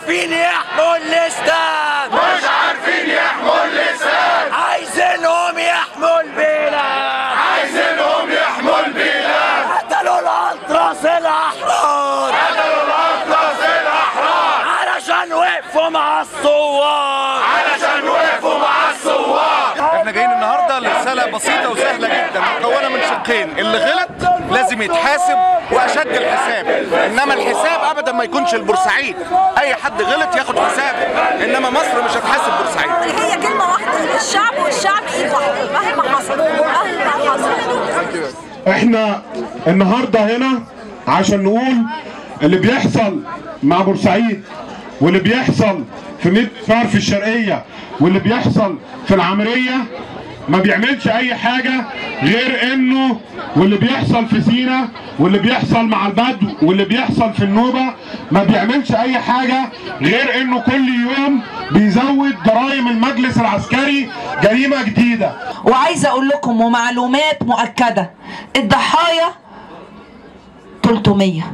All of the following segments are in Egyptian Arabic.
عارفين يحموا اللسان مش عارفين يحموا اللسان عايزينهم يحموا البلاد عايزينهم يحموا البلاد قتلوا الأطراس الأحرار قتلوا الأطلس الأحرار علشان وقفوا مع الثوار علشان وقفوا مع الثوار احنا جايين النهارده لرساله بسيطه وسهله جدا مكونه من شقين اللي غلط لازم يتحاسب واشد الحساب انما الحساب ابدا ما يكونش البورسعيد اي حد غلط ياخد حسابه انما مصر مش هتحاسب بورسعيد هي كلمة واحدة الشعب والشعب ايد واحدة مهما حصل مهما حصل احنا النهارده هنا عشان نقول اللي بيحصل مع بورسعيد واللي بيحصل في ميت فار في الشرقيه واللي بيحصل في العمريه ما بيعملش اي حاجه غير انه واللي بيحصل في سينا واللي بيحصل مع البدو واللي بيحصل في النوبه ما بيعملش اي حاجه غير انه كل يوم بيزود جرائم المجلس العسكري جريمه جديده وعايزه اقول لكم ومعلومات مؤكده الضحايا 300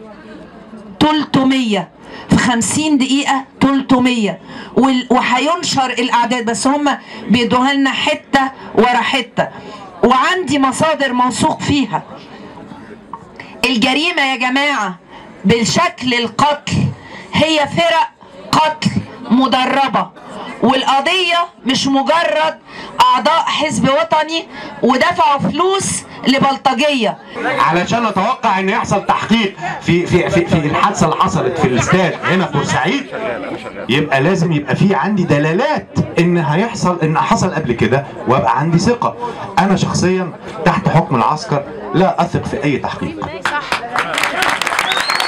300 في 50 دقيقة 300 وال- وهينشر الأعداد بس هم بيدوها لنا حتة ورا حتة وعندي مصادر موثوق فيها الجريمة يا جماعة بالشكل القتل هي فرق قتل مدربة والقضية مش مجرد أعضاء حزب وطني ودفعوا فلوس لبلطجية علشان اتوقع ان يحصل تحقيق في في في, في الحادثه اللي حصلت في الاستاد هنا في بورسعيد يبقى لازم يبقى في عندي دلالات ان هيحصل ان حصل قبل كده وابقى عندي ثقه انا شخصيا تحت حكم العسكر لا اثق في اي تحقيق